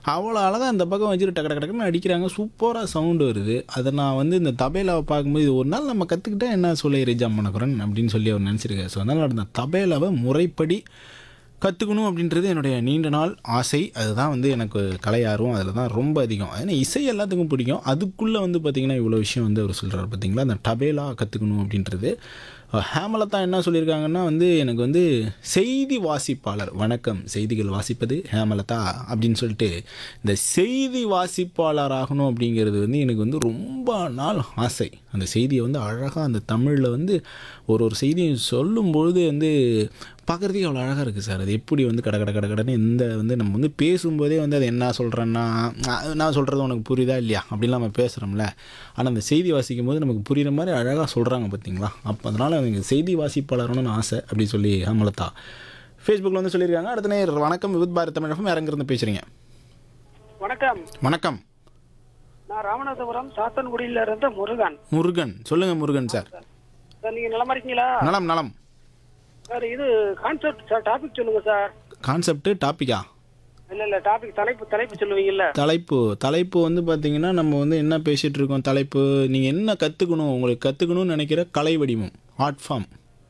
அவ்வளோ அழகாக அந்த பக்கம் வச்சுட்டு டக்கு டக்கு டக்குன்னு அடிக்கிறாங்க சூப்பராக சவுண்டு வருது அதை நான் வந்து இந்த தபேலாவை பார்க்கும்போது இது ஒரு நாள் நம்ம கற்றுக்கிட்டா என்ன சொல்லி ரிஜாம் பண்ணக்குறேன் அப்படின்னு சொல்லி அவர் நினச்சிருக்காரு ஸோ அதனால் அந்த தபேலாவை முறைப்படி கற்றுக்கணும் அப்படின்றது என்னுடைய நீண்ட நாள் ஆசை அதுதான் வந்து எனக்கு கலை ஆர்வம் அதில் தான் ரொம்ப அதிகம் ஏன்னா இசை எல்லாத்துக்கும் பிடிக்கும் அதுக்குள்ளே வந்து பார்த்திங்கன்னா இவ்வளோ விஷயம் வந்து அவர் சொல்கிறார் பார்த்தீங்களா அந்த டபேலா கற்றுக்கணும் அப்படின்றது அஹ் ஹேமலதா என்ன சொல்லியிருக்காங்கன்னா வந்து எனக்கு வந்து செய்தி வாசிப்பாளர் வணக்கம் செய்திகள் வாசிப்பது ஹேமலதா அப்படின்னு சொல்லிட்டு இந்த செய்தி வாசிப்பாளர் ஆகணும் அப்படிங்கிறது வந்து எனக்கு வந்து ரொம்ப நாள் ஆசை அந்த செய்தியை வந்து அழகாக அந்த தமிழில் வந்து ஒரு ஒரு செய்தியும் சொல்லும்பொழுது வந்து பார்க்குறதுக்கு அவ்வளோ அழகாக இருக்குது சார் அது எப்படி வந்து கட கட கட கடன்னு இந்த வந்து நம்ம வந்து பேசும்போதே வந்து அது என்ன சொல்கிறேன்னா நான் சொல்கிறது உனக்கு புரியுதா இல்லையா அப்படிலாம் நம்ம பேசுகிறோம்ல ஆனால் அந்த செய்தி வாசிக்கும் போது நமக்கு புரிகிற மாதிரி அழகாக சொல்கிறாங்க பார்த்தீங்களா அப்போ அதனால் எனக்கு செய்தி வாசிப்பாளர்னு ஆசை அப்படி சொல்லி அமலதா ஃபேஸ்புக்கில் வந்து சொல்லியிருக்காங்க அடுத்த நேர் வணக்கம் வித் பாரத் தமிழகம் இறங்கிருந்து பேசுகிறீங்க வணக்கம் வணக்கம் நான் ராமநாதபுரம் சாத்தன்குடியில இருந்து முருகன் முருகன் சொல்லுங்கள் முருகன் சார் சார் நீங்க நலமா இருக்கீங்களா நலம் நலம் சார் இது கான்செப்ட் சார் டாபிக் சொல்லுங்க சார் கான்செப்ட் டாப்பிக்கா இல்ல இல்ல டாபிக் தலைப்பு தலைப்பு சொல்லுவீங்கல்ல தலைப்பு தலைப்பு வந்து பார்த்தீங்கன்னா நம்ம வந்து என்ன பேசிகிட்டு இருக்கோம் தலைப்பு நீங்கள் என்ன கற்றுக்கணும் உங்களுக்கு கற்றுக்கணும்னு நினைக்கிற கலை வடிவம் ஆர்ட் ஃபார்ம்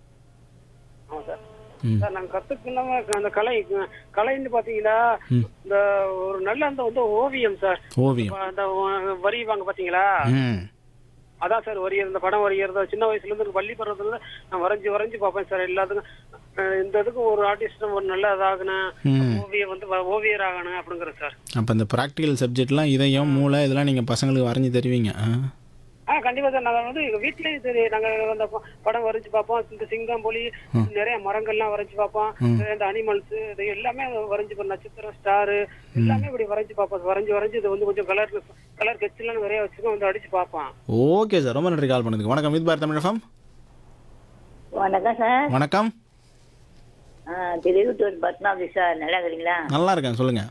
ஆமா சார் ம். சார் நாங்க கத்துக்கணும் அந்த கலை கலைன்னு பாத்தீங்கன்னா இந்த ஒரு நல்ல அந்த வந்து ஓவியம் சார் ஓவியம் அந்த வ- வரைவாங்க பாத்தீங்களா ம் அதான் சார் வரையறது இந்த படம் வரையறது சின்ன வயசுல இருந்து பள்ளி பருவத்துல நான் வரைஞ்சு வரைஞ்சு பார்ப்பேன் சார் எல்லாத்துக்கும் அஹ் இந்த இதுக்கு ஒரு ஆர்டிஸ்ட் ஒரு நல்ல இதாகணும் ம். ஓவியம் வந்து வ- ஓவியர் ஆகணும் அப்படிங்கிற சார் அப்போ இந்த ப்ராக்டிக்கல் சப்ஜெக்ட்லாம் இதயம் மூளை இதெல்லாம் நீங்கள் பசங்களுக்கு வரைஞ்சி தருவீங்க ஆ ஆ கண்டிப்பா சார் நாங்க வந்து எங்க வீட்லயும் சரி நாங்க அந்த ப- படம் வரைஞ்சு பார்ப்போம் இந்த சிங்கம் புலி நிறைய மரங்கள்லாம் வரைஞ்சு பார்ப்போம் இந்த அனிமல்ஸ் இது எல்லாமே வரைஞ்சு பார்ப்போம். நட்சத்திரம் ஸ்டார் எல்லாமே இப்படி வரைஞ்சு பார்ப்போம் வரைஞ்சு வரைஞ்சு இது வந்து கொஞ்சம் கலர் கலர் கட்சிலாம் நிறைய வச்சுக்கோ வந்து அடிச்சு பார்ப்போம் ஓகே சார் ரொம்ப நன்றி கால் பண்ணதுக்கு வணக்கம் வித் பாரத் தமிழ் FM. வணக்கம் சார் வணக்கம் ஆ, திருவிட்டூர் பத்மாவதி சார் நல்லா இருக்கிறீங்களா நல்லா இருக்கேன் சொல்லுங்கள்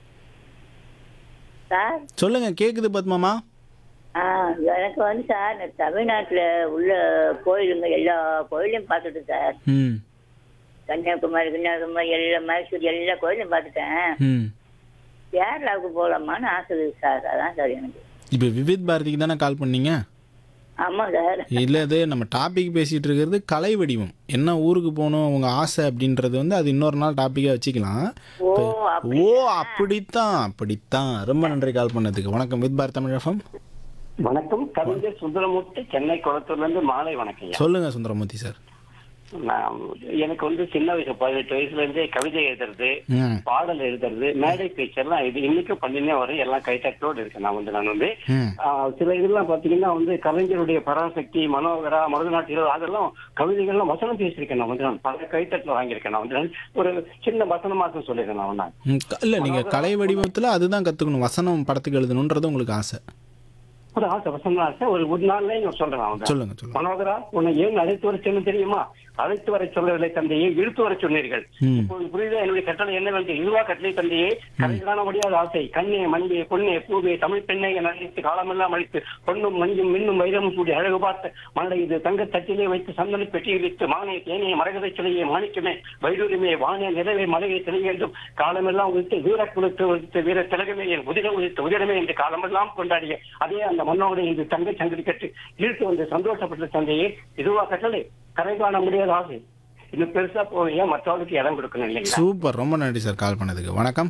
சார் சொல்லுங்கள் கேட்குது பத்மாமா ஆ எனக்கு வந்து சார் இந்த தமிழ்நாட்டில் உள்ள கோயிலுங்க எல்லா கோயிலையும் பார்த்துட்டேன் சார் ம் கன்னியாகுமரி கன்னியாகுமரி எல்லா மைசூர் எல்லா கோயிலையும் பார்த்துட்டேன் ம் கேரளாவுக்கு போகலாமான்னு ஆசை இருக்கு சார் அதான் சார் எனக்கு இப்போ விவித் பாரதிக்கு தானே கால் பண்ணீங்க ஆமாம் சார் இல்லை அது நம்ம டாபிக் பேசிகிட்டு இருக்கிறது கலை வடிவம் என்ன ஊருக்கு போகணும் உங்கள் ஆசை அப்படின்றது வந்து அது இன்னொரு நாள் டாப்பிக்காக வச்சுக்கலாம் ஓ ஓ அப்படித்தான் அப்படித்தான் ரொம்ப நன்றி கால் பண்ணதுக்கு வணக்கம் வித் பாரத் தமிழ் எஃப்எம் வணக்கம் கவிஞர் சுந்தரமூர்த்தி சென்னை குளத்தூர்ல இருந்து மாலை வணக்கம் சொல்லுங்க சுந்தரமூர்த்தி சார் நான் எனக்கு வந்து சின்ன வயசு பதினெட்டு வயசுல இருந்தே கவிதை எழுதுறது ம் பாடல் எழுதுறது மேடை பேச்செல்லாம் இது இன்னைக்கும் பண்ணினே வரும் எல்லாம் கைத்தட்டோடு இருக்கேன் நான் வந்து நான் வந்து ம் ஆஹ், சில இதெல்லாம் பாத்தீங்கன்னா வந்து கலைஞருடைய பராசக்தி மனோகரா மருதநாட்டிகள் அதெல்லாம் கவிதைகள்லாம் வசனம் பேசியிருக்கேன் நான் வந்து நான் பல கைத்தட்டில் வாங்கியிருக்கேன் நான் வந்து நான் ஒரு சின்ன வசனமாக்கம் சொல்லியிருக்கேன் நான் நான் ம், க- இல்ல நீங்க கலை வடிவத்துல அதுதான் கத்துக்கணும் வசனம் படத்துக்கு எழுதணுன்றது உங்களுக்கு ஆசை ஒரு ஆசை வசனம் ஆசை ஒரு ஒரு நாள்லயே நான் சொல்றேன் நான் வந்து சொல்லுங்க சொல்லுங்க மனோகரா உன்னை ஏன் அழைத்து வர சொன்ன தெரியுமா அழைத்து வர சொல்லவில்லை தந்தையே இழுத்து வர சொன்னீர்கள் ம். இப்போது புரியுதா என்னுடைய கட்டளை என்னவென்று இதுவா கட்டளை தந்தையே கரைகாண முடியாத ஆசை கண்ணே மண்பே பொன்னே பூவே தமிழ் பெண்ணை என அழைத்து காலமெல்லாம் அழைத்து பொன்னும் மஞ்சும் மின்னும் வைரமும் கூடி அழகு பார்த்த மனதை இது தங்க தட்டிலே வைத்து சந்தன பெட்டியில் வைத்து மானே தேனே மரகத சிலையே மாணிக்கமே வைடூரியமே வானே நிலவே மலையை திணை வேண்டும் காலமெல்லாம் உதித்து வீர குலத்து உதித்த வீர திலகமே என் உதிர உதித்த உதிரமே என்று காலமெல்லாம் கொண்டாடிய அதே அந்த மன்னோட இன்று தங்க சங்கிலி கட்டு இழுத்து வந்து சந்தோஷப்பட்ட தந்தையே இதுவா கட்டளை கரை காண முடியாத ஆசை இன்னும் பெருசா போவீங்க மற்றவர்களுக்கு இடம் கொடுக்கணும் இல்லைங்களா சூப்பர் ரொம்ப நன்றி சார் கால் பண்ணதுக்கு வணக்கம்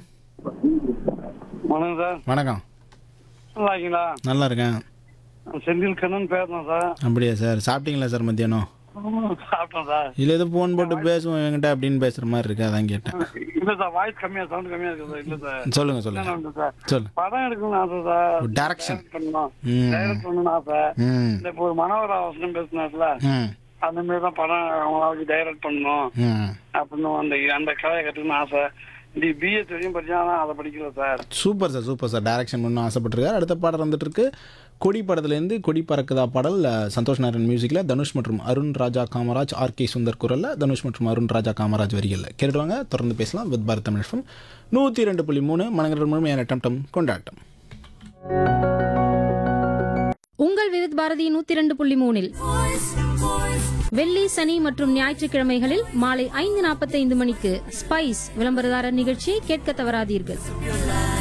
வணக்கம் சார் வணக்கம் நல்லா இருக்கீங்களா நல்லா இருக்கேன் செந்தில் கண்ணன் பேசணும் சார் அப்படியா சார் சாப்பிட்டீங்களா சார் மத்தியானம் சாப்பிட்டோம் சார் இல்லை ஏதோ ஃபோன் போட்டு பேசுவோம் என்கிட்ட அப்படின்னு பேசுற மாதிரி இருக்கு அதான் கேட்டேன் இல்ல சார் வாய்ஸ் கம்மியா சவுண்ட் கம்மியா இருக்கு சார் இல்ல சார் சொல்லுங்க சொல்லுங்க உண்டு சார் சொல்லு படம் எடுக்கணும்னு ஆசை சார் டைரக்ஷன் பண்ணணும் ம் டைரக்ட் பண்ணணும்னு ஆசை ம் இந்த இப்போ ஒரு மனோகர அவசரம் பேசினார்ல ம் அந்த மாதிரி தான் படம் அவங்களாவது டைரக்ட் பண்ணணும் ம் அப்படின்னு அந்த அந்த கலையை கற்றுக்கணும்னு ஆசை இந்த பிஏ தெரியும் படிச்சா அதை படிக்கல sir super sir super sir direction பண்ணணும் ஆசைப்பட்டிருக்காரு அடுத்த பாடல் வந்துட்டு இருக்கு கொடி படத்துலேருந்து கொடி பறக்குதா பாடல் அஹ், சந்தோஷ் நாராயண் மியூசிக்கில் தனுஷ் மற்றும் அருண் ராஜா காமராஜ் ஆர் கே சுந்தர் குரலில் தனுஷ் மற்றும் அருண் ராஜா காமராஜ் வரிகளில் கேட்டுவாங்க தொடர்ந்து பேசலாம் வித் பாரத் தமிழ் FM. நூற்றி ரெண்டு புள்ளி மூணு மனங்கள் முழுமையான டம் கொண்டாட்டம் உங்கள் விவித் பாரதி நூத்தி ரெண்டு புள்ளி மூணில் வெள்ளி சனி மற்றும் ஞாயிற்றுக்கிழமைகளில் மாலை ஐந்து நாற்பத்தைந்து மணிக்கு ஸ்பைஸ் விளம்பரதாரர் நிகழ்ச்சியை கேட்க தவறாதீர்கள்